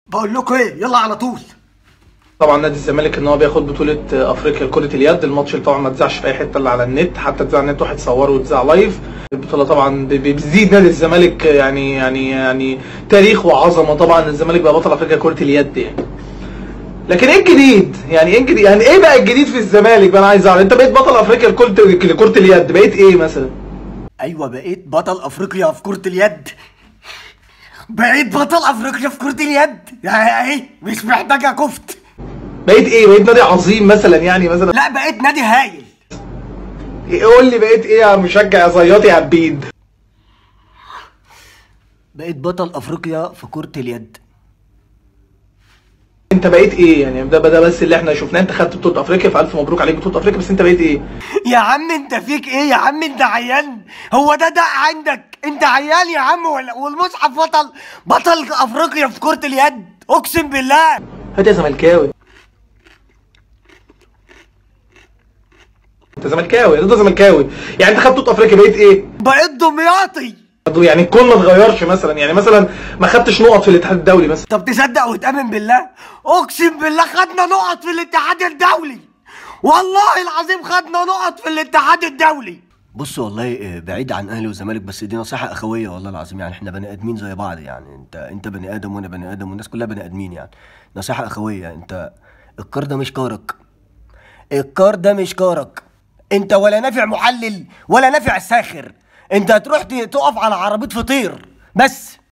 بقول لكم ايه يلا على طول طبعا نادي الزمالك ان هو بياخد بطوله افريقيا لكره اليد الماتش اللي طبعا ما اتذاعش في اي حته الا على النت حتى اتذاع على النت واحد صوره واتذاع لايف البطوله طبعا ب- ب- بتزيد نادي الزمالك يعني يعني يعني تاريخ وعظمه طبعا الزمالك بقى بطل افريقيا كره اليد يعني لكن ايه الجديد؟ يعني ايه الجديد؟ يعني ايه بقى الجديد في الزمالك بقى انا عايز اعرف انت بقيت بطل افريقيا لكره لكره اليد بقيت ايه مثلا؟ ايوه بقيت بطل افريقيا في كرة اليد بقيت بطل افريقيا في كرة اليد يعني ايه مش محتاجة كفت بقيت ايه؟ بقيت نادي عظيم مثلا يعني مثلا لا بقيت نادي هايل إيه- قول لي بقيت ايه يا مشجع يا زياط يا عبيد؟ بقيت بطل افريقيا في كرة اليد انت بقيت ايه يعني ده ده بس اللي احنا شفناه انت خدت بطوله افريقيا فالف مبروك عليك بطوله افريقيا بس انت بقيت ايه يا عم انت فيك ايه يا عم انت عيان هو ده ده عندك انت عيان يا عم ولا والمصحف بطل بطل افريقيا في كرة اليد اقسم بالله هات يا زملكاوي انت زملكاوي انت زملكاوي يعني انت خدت بطوله افريقيا بقيت ايه بقيت دمياطي يعني الكون ما اتغيرش مثلا يعني مثلا ما خدتش نقط في الاتحاد الدولي مثلا طب تصدق وتأمن بالله اقسم بالله خدنا نقط في الاتحاد الدولي والله العظيم خدنا نقط في الاتحاد الدولي بص والله آه، بعيد عن اهلي والزمالك بس دي نصيحه اخويه والله العظيم يعني احنا بني ادمين زي بعض يعني انت انت بني ادم وانا بني ادم والناس كلها بني ادمين يعني نصيحه اخويه انت الكار ده مش كارك الكار ده مش كارك انت ولا نافع محلل ولا نافع ساخر انت هتروح ت- تقف على عربيه فطير بس